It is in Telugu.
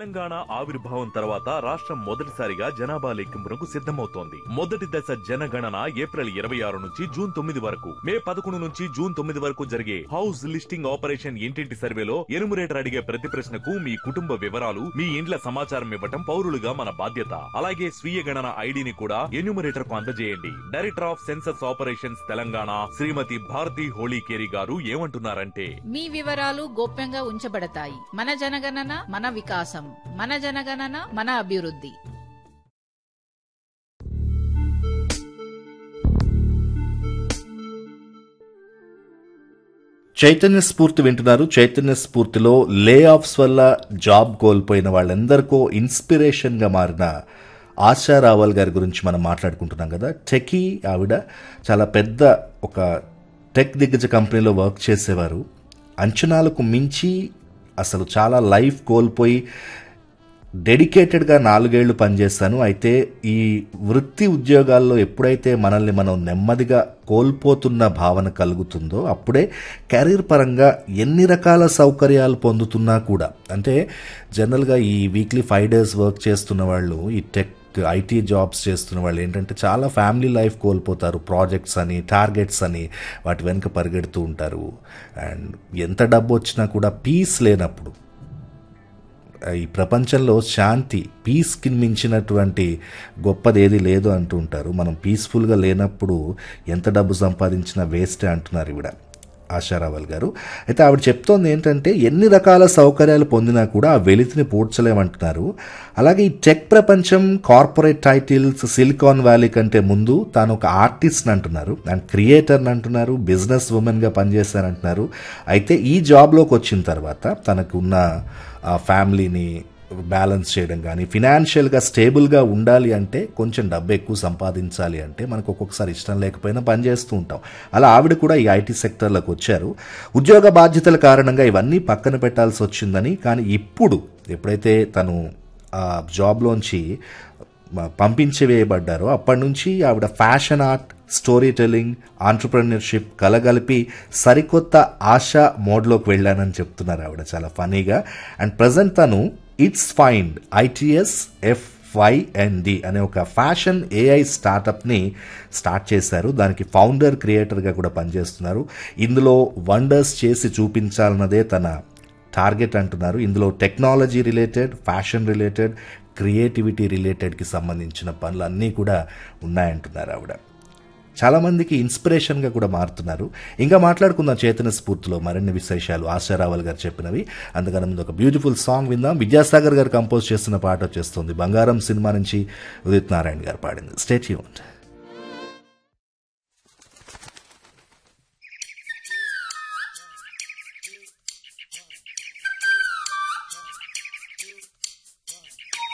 తెలంగాణ ఆవిర్భావం తర్వాత రాష్ట్రం మొదటిసారిగా జనాభా లెక్కింపునకు సిద్ధమవుతోంది మొదటి దశ జనగణన ఏప్రిల్ ఇరవై ఆరు నుంచి జూన్ తొమ్మిది వరకు మే పదకొండు నుంచి జూన్ తొమ్మిది వరకు జరిగే హౌస్ లిస్టింగ్ ఆపరేషన్ ఇంటింటి సర్వేలో ఎనుమరేటర్ అడిగే ప్రతి ప్రశ్నకు మీ కుటుంబ వివరాలు మీ ఇండ్ల సమాచారం ఇవ్వటం పౌరులుగా మన బాధ్యత అలాగే స్వీయ గణన ఐడిని కూడా ఎన్యూమరేటర్ కు అందజేయండి director of census operations Telangana Shrimati Bharathi Holikeri garu ఏమంటున్నారంటే మీ వివరాలు గోప్యంగా ఉంచబడతాయి మన జనగణన మన వికాసం మన జనగణన మన అభివృద్ధి చైతన్య స్ఫూర్తి వింటున్నారు చైతన్య స్ఫూర్తిలో లే ఆఫ్స్ వల్ల జాబ్ కోల్పోయిన వాళ్ళందరికో ఇన్స్పిరేషన్గా మారిన ఆశా రావల్ గారి గురించి మనం మాట్లాడుకుంటున్నాం కదా టెకీ ఆవిడ చాలా పెద్ద ఒక టెక్ దిగ్గజ కంపెనీలో వర్క్ చేసేవారు అంచనాలకు మించి అసలు చాలా లైఫ్ కోల్పోయి డెడికేటెడ్గా నాలుగేళ్లు పనిచేస్తాను అయితే ఈ వృత్తి ఉద్యోగాల్లో ఎప్పుడైతే మనల్ని మనం నెమ్మదిగా కోల్పోతున్న భావన కలుగుతుందో అప్పుడే కెరీర్ పరంగా ఎన్ని రకాల సౌకర్యాలు పొందుతున్నా కూడా అంటే జనరల్గా ఈ వీక్లీ ఫైవ్ డేస్ వర్క్ చేస్తున్న వాళ్ళు ఈ టెక్ ఐటీ జాబ్స్ చేస్తున్న వాళ్ళు ఏంటంటే చాలా ఫ్యామిలీ లైఫ్ కోల్పోతారు ప్రాజెక్ట్స్ అని టార్గెట్స్ అని వాటి వెనుక పరిగెడుతూ ఉంటారు అండ్ ఎంత డబ్బు వచ్చినా కూడా పీస్ లేనప్పుడు ఈ ప్రపంచంలో శాంతి పీస్కి మించినటువంటి గొప్పది ఏది లేదు అంటూ ఉంటారు మనం పీస్ఫుల్గా లేనప్పుడు ఎంత డబ్బు సంపాదించినా వేస్టే అంటున్నారు ఈవిడ ఆశారావల్ గారు అయితే ఆవిడ చెప్తోంది ఏంటంటే ఎన్ని రకాల సౌకర్యాలు పొందినా కూడా ఆ వెలితిని పూడ్చలేమంటున్నారు అలాగే ఈ టెక్ ప్రపంచం కార్పొరేట్ టైటిల్స్ సిలికాన్ వ్యాలీ కంటే ముందు తాను ఒక ఆర్టిస్ట్ అంటున్నారు అండ్ క్రియేటర్ని అంటున్నారు బిజినెస్ ఉమెన్గా పనిచేస్తానంటున్నారు అయితే ఈ జాబ్లోకి వచ్చిన తర్వాత తనకున్న ఆ ఫ్యామిలీని బ్యాలెన్స్ చేయడం కానీ ఫినాన్షియల్గా స్టేబుల్గా ఉండాలి అంటే కొంచెం డబ్బు ఎక్కువ సంపాదించాలి అంటే మనకు ఒక్కొక్కసారి ఇష్టం లేకపోయినా పనిచేస్తూ ఉంటాం అలా ఆవిడ కూడా ఈ ఐటీ సెక్టర్లోకి వచ్చారు ఉద్యోగ బాధ్యతల కారణంగా ఇవన్నీ పక్కన పెట్టాల్సి వచ్చిందని కానీ ఇప్పుడు ఎప్పుడైతే తను ఆ జాబ్లోంచి పంపించివేయబడ్డారో అప్పటి నుంచి ఆవిడ fashion art story telling entrepreneurship కలగలిపి సరికొత్త ఆశ మోడ్లోకి వెళ్ళానని చెప్తున్నారు ఆవిడ చాలా ఫనీగా అండ్ ప్రజెంట్ తను it's find I T S F Y N D అనే ఒక ఫ్యాషన్ ఏఐ స్టార్టప్ని స్టార్ట్ చేశారు దానికి ఫౌండర్ క్రియేటర్గా కూడా పనిచేస్తున్నారు ఇందులో వండర్స్ చేసి చూపించాలన్నదే తన టార్గెట్ అంటున్నారు ఇందులో technology related fashion related creativity రిలేటెడ్కి సంబంధించిన పనులు అన్నీ కూడా ఉన్నాయంటున్నారు ఆవిడ చాలామందికి ఇన్స్పిరేషన్గా కూడా మారుతున్నారు ఇంకా మాట్లాడుకుందాం చేతన స్ఫూర్తిలో మరిన్ని విశేషాలు ఆశారావల్ గారు చెప్పినవి అందుకని ముందు ఒక బ్యూటిఫుల్ సాంగ్ విందాం విద్యాసాగర్ గారు కంపోజ్ చేస్తున్న పాట వచ్చేస్తుంది బంగారం సినిమా నుంచి ఉదిత్ నారాయణ గారు పాడింది స్టేట్ యూంట్